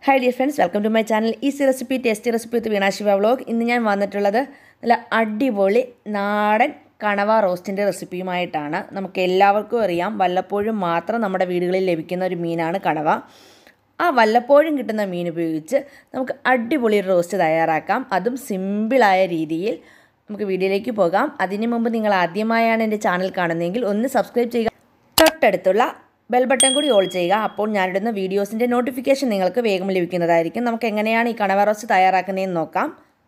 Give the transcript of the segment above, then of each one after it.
hi dear friends welcome to my channel easy recipe tasty recipe with Veena Shiva vlog ഇന്ന് ഞാൻ വന്നിട്ടുള്ളത് നല്ല അടിപൊളി നാടൻ കണവ റോസ്റ്റിൻ്റെ റെസിപ്പിയുമായിട്ടാണ് നമുക്ക് എല്ലാവർക്കും അറിയാം വല്ലപ്പോഴും മാത്രം നമ്മുടെ വീടുകളിൽ ലഭിക്കുന്ന ഒരു മീനാണ് കണവ ആ വല്ലപ്പോഴും കിട്ടുന്ന മീൻ ഉപയോഗിച്ച് നമുക്ക് അടിപൊളി റോസ്റ്റ് തയ്യാറാക്കാം അതും സിമ്പിളായ രീതിയിൽ നമുക്ക് വീഡിയോയിലേക്ക് പോകാം അതിനു മുമ്പ് നിങ്ങൾ ആദ്യമായാണ് എൻ്റെ ചാനൽ കാണുന്നതെങ്കിൽ ഒന്ന് സബ്സ്ക്രൈബ് ചെയ്യുക തൊട്ടടുത്തുള്ള ബെൽ ബട്ടൺ കൂടി ഓൾ ചെയ്യുക അപ്പോൾ ഞാനിടുന്ന വീഡിയോസിൻ്റെ നോട്ടിഫിക്കേഷൻ നിങ്ങൾക്ക് വേഗം ലഭിക്കുന്നതായിരിക്കും നമുക്ക് എങ്ങനെയാണ് ഈ കണവ റോസ്റ്റ് തയ്യാറാക്കുന്നതെന്ന് നോക്കാം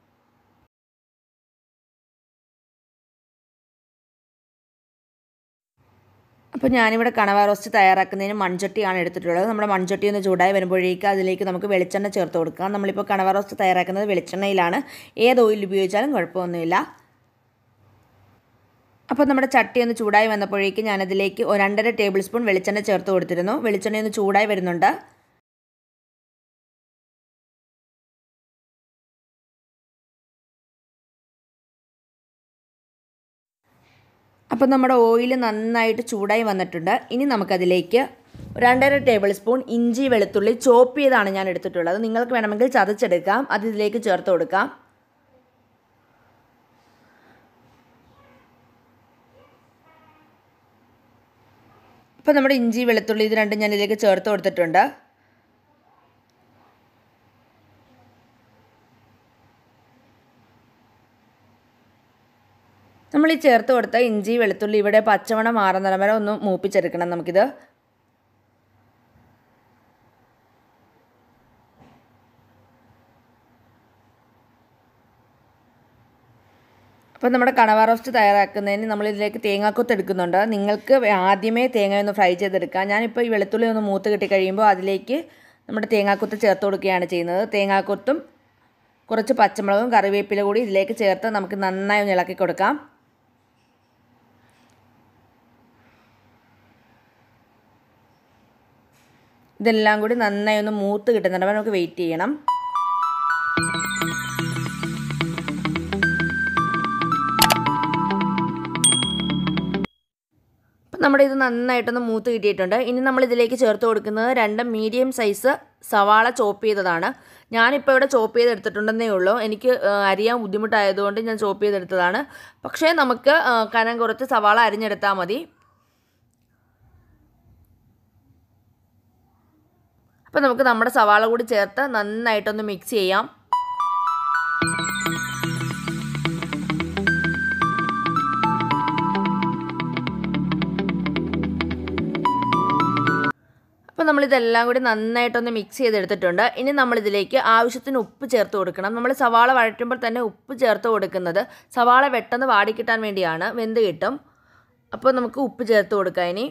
അപ്പോൾ ഞാനിവിടെ കണവ റോസ്റ്റ് തയ്യാറാക്കുന്നതിന് മൺചട്ടിയാണ് എടുത്തിട്ടുള്ളത് നമ്മുടെ മൺചട്ടി ഒന്ന് ചൂടായി വരുമ്പോഴേക്ക് അതിലേക്ക് നമുക്ക് വെളിച്ചെണ്ണ ചേർത്ത് കൊടുക്കാം നമ്മളിപ്പോൾ കണവ റോസ്റ്റ് തയ്യാറാക്കുന്നത് വെളിച്ചെണ്ണയിലാണ് ഏത് ഓയിൽ ഉപയോഗിച്ചാലും കുഴപ്പമൊന്നുമില്ല അപ്പോൾ നമ്മുടെ ചട്ടി ഒന്ന് ചൂടായി വന്നപ്പോഴേക്ക് ഞാനതിലേക്ക് രണ്ടര ടേബിൾ സ്പൂൺ വെളിച്ചെണ്ണ ചേർത്ത് കൊടുത്തിരുന്നു വെളിച്ചെണ്ണ ഒന്ന് ചൂടായി വരുന്നുണ്ട് അപ്പോൾ നമ്മുടെ ഓയിൽ നന്നായിട്ട് ചൂടായി വന്നിട്ടുണ്ട് ഇനി നമുക്കതിലേക്ക് രണ്ടര ടേബിൾ സ്പൂൺ ഇഞ്ചി വെളുത്തുള്ളി ചോപ്പ് ചെയ്താണ് ഞാൻ എടുത്തിട്ടുള്ളത് നിങ്ങൾക്ക് വേണമെങ്കിൽ ചതച്ചെടുക്കാം അത് ഇതിലേക്ക് ചേർത്ത് കൊടുക്കാം ഇപ്പോൾ നമ്മുടെ ഇഞ്ചി വെളുത്തുള്ളി ഇത് രണ്ടും ഞാൻ ഇതിലേക്ക് ചേർത്ത് കൊടുത്തിട്ടുണ്ട് നമ്മൾ ഈ ചേർത്ത് കൊടുത്ത ഇഞ്ചി വെളുത്തുള്ളി ഇവിടെ പച്ചമണം മാറുന്നിടം വരെ ഒന്ന് മൂപ്പിച്ചെടുക്കണം നമുക്കിത് അപ്പോൾ നമ്മുടെ കണവ റോസ്റ്റ് തയ്യാറാക്കുന്നതിന് നമ്മൾ ഇതിലേക്ക് തേങ്ങാക്കൊത്ത് എടുക്കുന്നുണ്ട് നിങ്ങൾക്ക് ആദ്യമേ തേങ്ങ ഒന്ന് ഫ്രൈ ചെയ്തെടുക്കാം ഞാനിപ്പോൾ ഈ വെളുത്തുള്ളി ഒന്ന് മൂത്ത് കിട്ടി കഴിയുമ്പോൾ അതിലേക്ക് നമ്മുടെ തേങ്ങാക്കൊത്ത് ചേർത്ത് കൊടുക്കുകയാണ് ചെയ്യുന്നത് തേങ്ങാക്കൊത്തും കുറച്ച് പച്ചമുളകും കറിവേപ്പില കൂടി ഇതിലേക്ക് ചേർത്ത് നമുക്ക് നന്നായി ഒന്ന് ഇളക്കി കൊടുക്കാം ഇതെല്ലാം കൂടി നന്നായി ഒന്ന് മൂത്ത് കിട്ടുന്നുണ്ട് അപ്പോൾ നമുക്ക് വെയിറ്റ് ചെയ്യണം അപ്പം നമ്മുടെ ഇത് നന്നായിട്ടൊന്ന് മൂത്ത് കിട്ടിയിട്ടുണ്ട് ഇനി നമ്മൾ ഇതിലേക്ക് ചേർത്ത് കൊടുക്കുന്നത് രണ്ട് മീഡിയം സൈസ് സവാള ചോപ്പ് ചെയ്തതാണ് ഞാനിപ്പോൾ ഇവിടെ ചോപ്പ് ചെയ്തെടുത്തിട്ടുണ്ടെന്നേ ഉള്ളൂ എനിക്ക് അരിയാൻ ബുദ്ധിമുട്ടായതുകൊണ്ട് ഞാൻ ചോപ്പ് ചെയ്തെടുത്തതാണ് പക്ഷേ നമുക്ക് കനം കുറച്ച് സവാള അരിഞ്ഞെടുത്താൽ മതി അപ്പോൾ നമുക്ക് നമ്മുടെ സവാള കൂടി ചേർത്ത് നന്നായിട്ടൊന്ന് മിക്സ് ചെയ്യാം അപ്പോൾ നമ്മളിതെല്ലാം കൂടി നന്നായിട്ടൊന്ന് മിക്സ് ചെയ്തെടുത്തിട്ടുണ്ട് ഇനി നമ്മളിതിലേക്ക് ആവശ്യത്തിന് ഉപ്പ് ചേർത്ത് കൊടുക്കണം നമ്മൾ സവാള വഴറ്റുമ്പോൾ തന്നെ ഉപ്പ് ചേർത്ത് കൊടുക്കുന്നത് സവാള പെട്ടെന്ന് വാടിക്കിട്ടാൻ വേണ്ടിയാണ് വെന്ത് കിട്ടും അപ്പോൾ നമുക്ക് ഉപ്പ് ചേർത്ത് കൊടുക്കാം ഇനി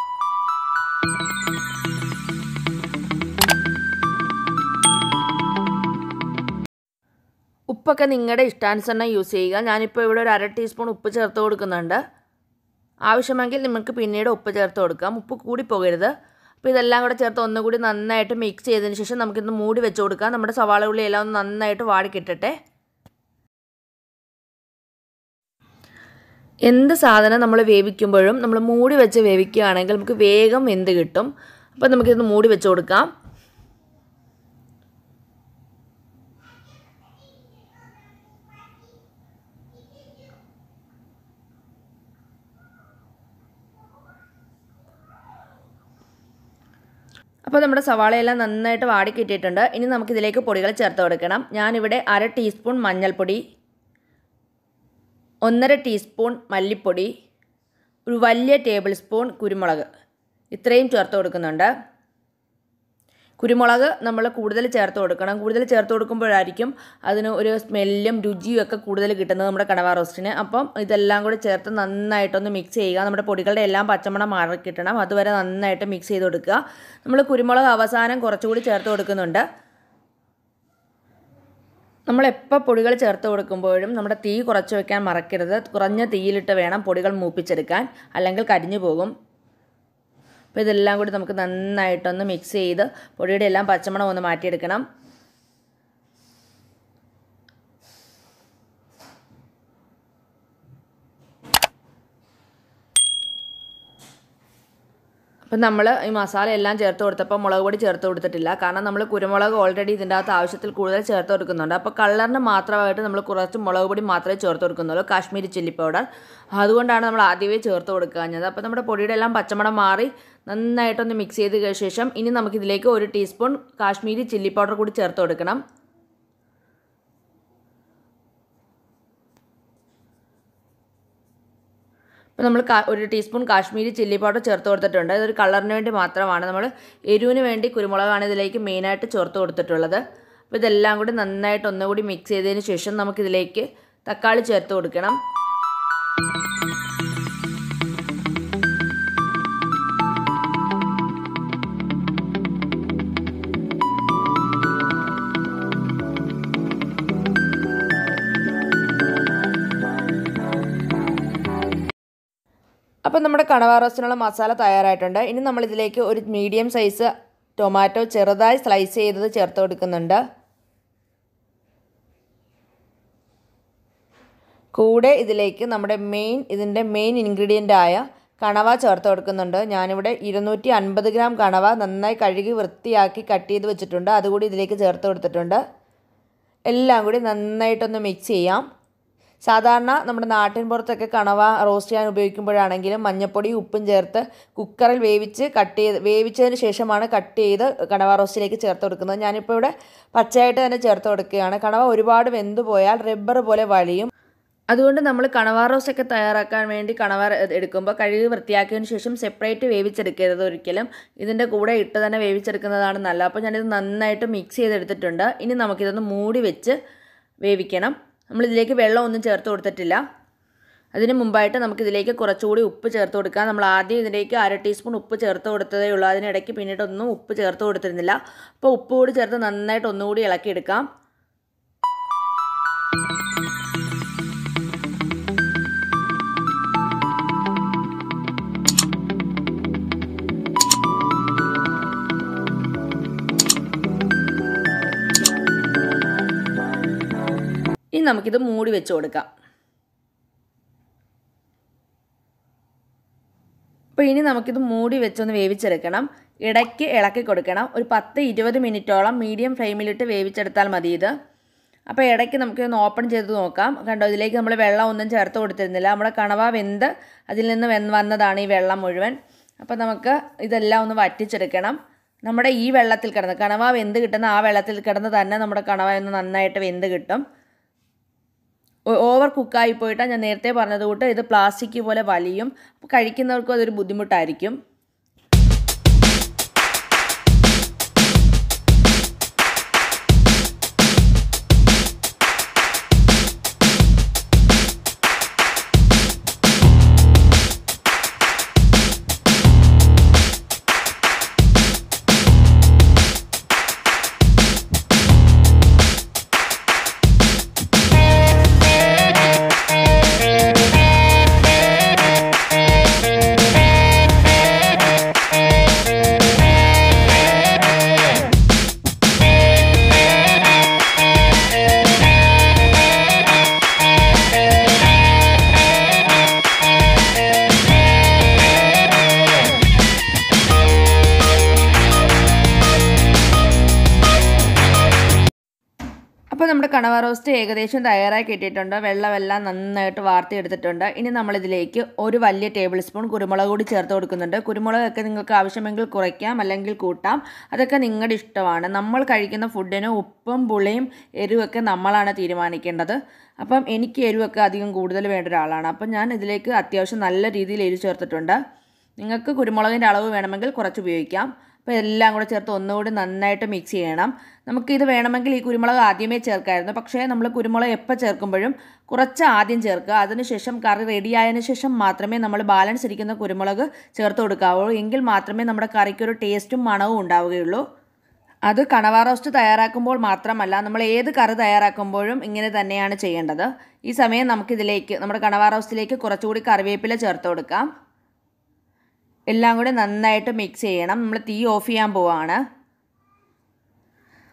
ഉപ്പൊക്കെ നിങ്ങളുടെ ഇഷ്ടാനുസരണം യൂസ് ചെയ്യുക ഞാനിപ്പോൾ ഇവിടെ ഒരു അര ടീസ്പൂൺ ഉപ്പ് ചേർത്ത് കൊടുക്കുന്നുണ്ട് ആവശ്യമെങ്കിൽ നിങ്ങൾക്ക് പിന്നീട് ഉപ്പ് ചേർത്ത് കൊടുക്കാം ഉപ്പ് കൂടി പോകരുത് അപ്പോൾ ഇതെല്ലാം കൂടെ ചേർത്ത് ഒന്നുകൂടി നന്നായിട്ട് മിക്സ് ചെയ്തതിന് ശേഷം നമുക്കിന്ന് മൂടി വെച്ച് കൊടുക്കാം നമ്മുടെ സവാള ഉള്ളി എല്ലാം ഒന്ന് നന്നായിട്ട് വാടി കിട്ടട്ടെ എന്ത് സാധനം നമ്മൾ വേവിക്കുമ്പോഴും നമ്മൾ മൂടി വെച്ച് വേവിക്കുകയാണെങ്കിൽ നമുക്ക് വേഗം വെന്ത് കിട്ടും അപ്പോൾ നമുക്കിത് മൂടി വെച്ച് കൊടുക്കാം അപ്പോൾ നമ്മുടെ സവാളയെല്ലാം നന്നായിട്ട് വാടി കിട്ടിയിട്ടുണ്ട് ഇനി നമുക്കിതിലേക്ക് പൊടികൾ ചേർത്ത് കൊടുക്കണം ഞാനിവിടെ അര ടീസ്പൂൺ മഞ്ഞൾപ്പൊടി ഒന്നര ടീസ്പൂൺ മല്ലിപ്പൊടി ഒരു വലിയ ടേബിൾ സ്പൂൺ കുരുമുളക് ഇത്രയും ചേർത്ത് കൊടുക്കുന്നുണ്ട് കുരുമുളക് നമ്മൾ കൂടുതൽ ചേർത്ത് കൊടുക്കണം കൂടുതൽ ചേർത്ത് കൊടുക്കുമ്പോഴായിരിക്കും അതിന് ഒരു സ്മെല്ലും രുചിയും ഒക്കെ കൂടുതൽ കിട്ടുന്നത് നമ്മുടെ കണവ റോസ്റ്റിന് അപ്പം ഇതെല്ലാം കൂടി ചേർത്ത് നന്നായിട്ടൊന്ന് മിക്സ് ചെയ്യുക നമ്മുടെ പൊടികളുടെ എല്ലാം പച്ചമണം മാറി കിട്ടണം അതുവരെ നന്നായിട്ട് മിക്സ് ചെയ്ത് കൊടുക്കുക നമ്മൾ കുരുമുളക് അവസാനം കുറച്ചുകൂടി ചേർത്ത് കൊടുക്കുന്നുണ്ട് നമ്മളെപ്പോൾ പൊടികൾ ചേർത്ത് കൊടുക്കുമ്പോഴും നമ്മുടെ തീ കുറച്ച് വയ്ക്കാൻ മറക്കരുത് കുറഞ്ഞ തീയിലിട്ട് വേണം പൊടികൾ മൂപ്പിച്ചെടുക്കാൻ അല്ലെങ്കിൽ കരിഞ്ഞു പോകും അപ്പോൾ ഇതെല്ലാം കൂടി നമുക്ക് നന്നായിട്ടൊന്ന് മിക്സ് ചെയ്ത് പൊടിയുടെ എല്ലാം പച്ചമണം ഒന്ന് മാറ്റിയെടുക്കണം അപ്പം നമ്മൾ ഈ മസാല എല്ലാം ചേർത്ത് കൊടുത്തപ്പോൾ മുളക് പൊടി ചേർത്ത് കൊടുത്തിട്ടില്ല കാരണം നമ്മൾ കുരുമുളക് ഓൾറെഡി ഇതിൻ്റെ അകത്ത് ആവശ്യത്തിൽ കൂടുതൽ ചേർത്ത് കൊടുക്കുന്നുണ്ട് അപ്പോൾ കളറിന് മാത്രമായിട്ട് നമ്മൾ കുറച്ച് മുളക് പൊടി മാത്രമേ ചേർത്ത് കൊടുക്കുന്നുള്ളൂ കാശ്മീരി ചില്ലി പൗഡർ അതുകൊണ്ടാണ് നമ്മൾ ആദ്യമേ ചേർത്ത് കൊടുക്കാഞ്ഞത് അപ്പോൾ നമ്മുടെ പൊടിയുടെ എല്ലാം പച്ചമണം മാറി നന്നായിട്ടൊന്ന് മിക്സ് ചെയ്ത് ശേഷം ഇനി നമുക്കിതിലേക്ക് ഒരു ടീസ്പൂൺ കാശ്മീരി ചില്ലി പൗഡർ കൂടി ചേർത്ത് കൊടുക്കണം ഇപ്പോൾ നമ്മൾ ഒരു ടീസ്പൂൺ കാശ്മീരി ചില്ലി പൗഡർ ചേർത്ത് കൊടുത്തിട്ടുണ്ട് ഇതൊരു കളറിന് വേണ്ടി മാത്രമാണ് നമ്മൾ എരിവിന് വേണ്ടി കുരുമുളകാണ് ഇതിലേക്ക് മെയിനായിട്ട് ചേർത്ത് കൊടുത്തിട്ടുള്ളത് അപ്പോൾ ഇതെല്ലാം കൂടി നന്നായിട്ട് ഒന്നുകൂടി മിക്സ് ചെയ്തതിന് ശേഷം നമുക്കിതിലേക്ക് തക്കാളി ചേർത്ത് കൊടുക്കണം അപ്പോൾ നമ്മുടെ കണവ റോസ്റ്റിനുള്ള മസാല തയ്യാറായിട്ടുണ്ട് ഇനി നമ്മളിതിലേക്ക് ഒരു മീഡിയം സൈസ് ടൊമാറ്റോ ചെറുതായി സ്ലൈസ് ചെയ്തത് ചേർത്ത് കൊടുക്കുന്നുണ്ട് കൂടെ ഇതിലേക്ക് നമ്മുടെ മെയിൻ ഇതിൻ്റെ മെയിൻ ഇൻഗ്രീഡിയൻ്റ് ആയ കണവ ചേർത്ത് കൊടുക്കുന്നുണ്ട് ഞാനിവിടെ ഇരുന്നൂറ്റി അൻപത് ഗ്രാം കണവ നന്നായി കഴുകി വൃത്തിയാക്കി കട്ട് ചെയ്ത് വെച്ചിട്ടുണ്ട് അതുകൂടി ഇതിലേക്ക് ചേർത്ത് കൊടുത്തിട്ടുണ്ട് എല്ലാം കൂടി നന്നായിട്ടൊന്ന് മിക്സ് ചെയ്യാം സാധാരണ നമ്മുടെ നാട്ടിൻ പുറത്തൊക്കെ കണവ റോസ്റ്റ് ചെയ്യാൻ ഉപയോഗിക്കുമ്പോഴാണെങ്കിലും മഞ്ഞപ്പൊടി ഉപ്പും ചേർത്ത് കുക്കറിൽ വേവിച്ച് കട്ട് ചെയ്ത് വേവിച്ചതിന് ശേഷമാണ് കട്ട് ചെയ്ത് കണവ റോസ്റ്റിലേക്ക് ചേർത്ത് കൊടുക്കുന്നത് ഞാനിപ്പോൾ ഇവിടെ പച്ചയായിട്ട് തന്നെ ചേർത്ത് കൊടുക്കുകയാണ് കണവ ഒരുപാട് വെന്ത് പോയാൽ റബ്ബർ പോലെ വളിയും അതുകൊണ്ട് നമ്മൾ കണവ റോസ്റ്റൊക്കെ തയ്യാറാക്കാൻ വേണ്ടി കണവ എടുക്കുമ്പോൾ കഴുകി വൃത്തിയാക്കിയതിന് ശേഷം സെപ്പറേറ്റ് വേവിച്ചെടുക്കരുത് ഒരിക്കലും ഇതിൻ്റെ കൂടെ ഇട്ട് തന്നെ വേവിച്ചെടുക്കുന്നതാണ് നല്ലത് അപ്പോൾ ഞാനിത് നന്നായിട്ട് മിക്സ് ചെയ്തെടുത്തിട്ടുണ്ട് ഇനി നമുക്കിതൊന്ന് മൂടി വെച്ച് വേവിക്കണം നമ്മളിതിലേക്ക് വെള്ളം ഒന്നും ചേർത്ത് കൊടുത്തിട്ടില്ല അതിന് മുമ്പായിട്ട് നമുക്കിതിലേക്ക് കുറച്ചുകൂടി ഉപ്പ് ചേർത്ത് കൊടുക്കാം നമ്മൾ ആദ്യം ഇതിലേക്ക് അര ടീസ്പൂൺ ഉപ്പ് ചേർത്ത് കൊടുത്തതേ ഉള്ളൂ അതിനിടയ്ക്ക് പിന്നീടൊന്നും ഉപ്പ് ചേർത്ത് കൊടുത്തിരുന്നില്ല അപ്പോൾ ഉപ്പ് കൂടി ചേർത്ത് നന്നായിട്ട് ഒന്നുകൂടി ഇളക്കിയെടുക്കാം ഇനി നമുക്കിത് മൂടി വെച്ച് കൊടുക്കാം അപ്പോൾ ഇനി നമുക്കിത് മൂടി വെച്ചൊന്ന് വേവിച്ചെടുക്കണം ഇടയ്ക്ക് ഇളക്കി കൊടുക്കണം ഒരു പത്ത് ഇരുപത് മിനിറ്റോളം മീഡിയം ഫ്ലെയിമിലിട്ട് വേവിച്ചെടുത്താൽ മതി ഇത് അപ്പോൾ ഇടയ്ക്ക് നമുക്കിതൊന്ന് ഓപ്പൺ ചെയ്ത് നോക്കാം കണ്ടോ ഇതിലേക്ക് നമ്മൾ വെള്ളം ഒന്നും ചേർത്ത് കൊടുത്തിരുന്നില്ല നമ്മുടെ കണവ വെന്ത് അതിൽ നിന്ന് വെന്ന് വന്നതാണ് ഈ വെള്ളം മുഴുവൻ അപ്പോൾ നമുക്ക് ഇതെല്ലാം ഒന്ന് വറ്റിച്ചെടുക്കണം നമ്മുടെ ഈ വെള്ളത്തിൽ കിടന്ന് കണവ വെന്ത് കിട്ടുന്ന ആ വെള്ളത്തിൽ കിടന്ന് തന്നെ നമ്മുടെ കണവ ഒന്ന് നന്നായിട്ട് വെന്ത് കിട്ടും ഓവർ കുക്കായി പോയിട്ടാൽ ഞാൻ നേരത്തെ പറഞ്ഞത് കൂട്ട് ഇത് പ്ലാസ്റ്റിക് പോലെ വലിയും അപ്പോൾ കഴിക്കുന്നവർക്കും അതൊരു ബുദ്ധിമുട്ടായിരിക്കും അപ്പോൾ നമ്മുടെ കണവ റോസ്റ്റ് ഏകദേശം തയ്യാറായി കിട്ടിയിട്ടുണ്ട് വെള്ളമെല്ലാം നന്നായിട്ട് വാർത്തിയെടുത്തിട്ടുണ്ട് ഇനി നമ്മളിതിലേക്ക് ഒരു വലിയ ടേബിൾ സ്പൂൺ കുരുമുളക് കൂടി ചേർത്ത് കൊടുക്കുന്നുണ്ട് കുരുമുളകൊക്കെ നിങ്ങൾക്ക് ആവശ്യമെങ്കിൽ കുറയ്ക്കാം അല്ലെങ്കിൽ കൂട്ടാം അതൊക്കെ നിങ്ങളുടെ ഇഷ്ടമാണ് നമ്മൾ കഴിക്കുന്ന ഫുഡിന് ഉപ്പും പുളിയും എരിവൊക്കെ നമ്മളാണ് തീരുമാനിക്കേണ്ടത് അപ്പം എനിക്ക് എരിവൊക്കെ അധികം കൂടുതൽ വേണ്ട ഒരാളാണ് അപ്പം ഞാൻ ഇതിലേക്ക് അത്യാവശ്യം നല്ല രീതിയിൽ എരിവ് ചേർത്തിട്ടുണ്ട് നിങ്ങൾക്ക് കുരുമുളകിൻ്റെ അളവ് വേണമെങ്കിൽ കുറച്ച് ഉപയോഗിക്കാം അപ്പോൾ എല്ലാം കൂടെ ചേർത്ത് ഒന്നുകൂടി നന്നായിട്ട് മിക്സ് ചെയ്യണം നമുക്കിത് വേണമെങ്കിൽ ഈ കുരുമുളക് ആദ്യമേ ചേർക്കായിരുന്നു പക്ഷേ നമ്മൾ കുരുമുളക് എപ്പോൾ ചേർക്കുമ്പോഴും കുറച്ച് ആദ്യം ചേർക്കുക അതിനുശേഷം കറി റെഡിയായതിനു ശേഷം മാത്രമേ നമ്മൾ ബാലൻസ് ഇരിക്കുന്ന കുരുമുളക് ചേർത്ത് കൊടുക്കാവുള്ളൂ എങ്കിൽ മാത്രമേ നമ്മുടെ കറിക്കൊരു ടേസ്റ്റും മണവും ഉണ്ടാവുകയുള്ളൂ അത് കണവ റോസ്റ്റ് തയ്യാറാക്കുമ്പോൾ മാത്രമല്ല നമ്മൾ ഏത് കറി തയ്യാറാക്കുമ്പോഴും ഇങ്ങനെ തന്നെയാണ് ചെയ്യേണ്ടത് ഈ സമയം നമുക്കിതിലേക്ക് നമ്മുടെ കണവ റോസ്റ്റിലേക്ക് കുറച്ചുകൂടി കറിവേപ്പില ചേർത്ത് കൊടുക്കാം എല്ലാം കൂടി നന്നായിട്ട് മിക്സ് ചെയ്യണം നമ്മൾ തീ ഓഫ് ചെയ്യാൻ പോവാണ്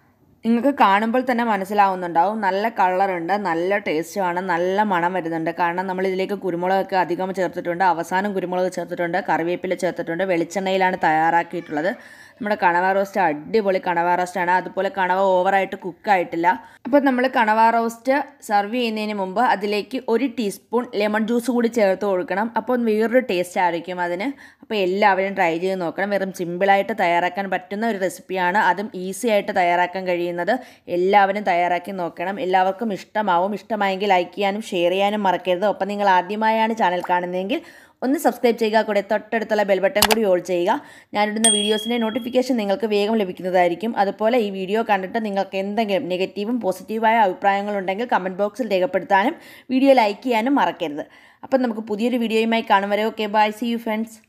നിങ്ങൾക്ക് കാണുമ്പോൾ തന്നെ മനസ്സിലാവുന്നുണ്ടാവും നല്ല കളറുണ്ട് നല്ല ടേസ്റ്റുമാണ് നല്ല മണം വരുന്നുണ്ട് കാരണം നമ്മൾ ഇതിലേക്ക് കുരുമുളകൊക്കെ അധികം ചേർത്തിട്ടുണ്ട് അവസാനം കുരുമുളക് ചേർത്തിട്ടുണ്ട് കറിവേപ്പില ചേർത്തിട്ടുണ്ട് വെളിച്ചെണ്ണയിലാണ് തയ്യാറാക്കിയിട്ടുള്ളത് നമ്മുടെ കണവ റോസ്റ്റ് അടിപൊളി കണവ റോസ്റ്റാണ് അതുപോലെ കണവ ഓവറായിട്ട് കുക്കായിട്ടില്ല അപ്പോൾ നമ്മൾ കണവ റോസ്റ്റ് സെർവ് ചെയ്യുന്നതിന് മുമ്പ് അതിലേക്ക് ഒരു ടീസ്പൂൺ ലെമൺ ജ്യൂസ് കൂടി ചേർത്ത് കൊടുക്കണം അപ്പോൾ വേറൊരു ടേസ്റ്റ് ആയിരിക്കും അതിന് അപ്പോൾ എല്ലാവരും ട്രൈ ചെയ്ത് നോക്കണം വെറും സിമ്പിളായിട്ട് തയ്യാറാക്കാൻ പറ്റുന്ന ഒരു റെസിപ്പിയാണ് അതും ഈസി ആയിട്ട് തയ്യാറാക്കാൻ കഴിയുന്നത് എല്ലാവരും തയ്യാറാക്കി നോക്കണം എല്ലാവർക്കും ഇഷ്ടമാവും ഇഷ്ടമായെങ്കിൽ ലൈക്ക് ചെയ്യാനും ഷെയർ ചെയ്യാനും മറക്കരുത് ഒപ്പം നിങ്ങൾ ആദ്യമായാണ് ചാനൽ കാണുന്നതെങ്കിൽ ഒന്ന് സബ്സ്ക്രൈബ് ചെയ്യുക കൂടെ തൊട്ടടുത്തുള്ള ബെൽ ബട്ടൺ കൂടി ഓൾ ചെയ്യുക ഞാനിടുന്ന വീഡിയോസിൻ്റെ നോട്ടിഫിക്കേഷൻ നിങ്ങൾക്ക് വേഗം ലഭിക്കുന്നതായിരിക്കും അതുപോലെ ഈ വീഡിയോ കണ്ടിട്ട് നിങ്ങൾക്ക് എന്തെങ്കിലും നെഗറ്റീവും പോസിറ്റീവായ അഭിപ്രായങ്ങളുണ്ടെങ്കിൽ കമൻറ്റ് ബോക്സിൽ രേഖപ്പെടുത്താനും വീഡിയോ ലൈക്ക് ചെയ്യാനും മറക്കരുത് അപ്പം നമുക്ക് പുതിയൊരു വീഡിയോയുമായി കാണും വരെ okay bye see you friends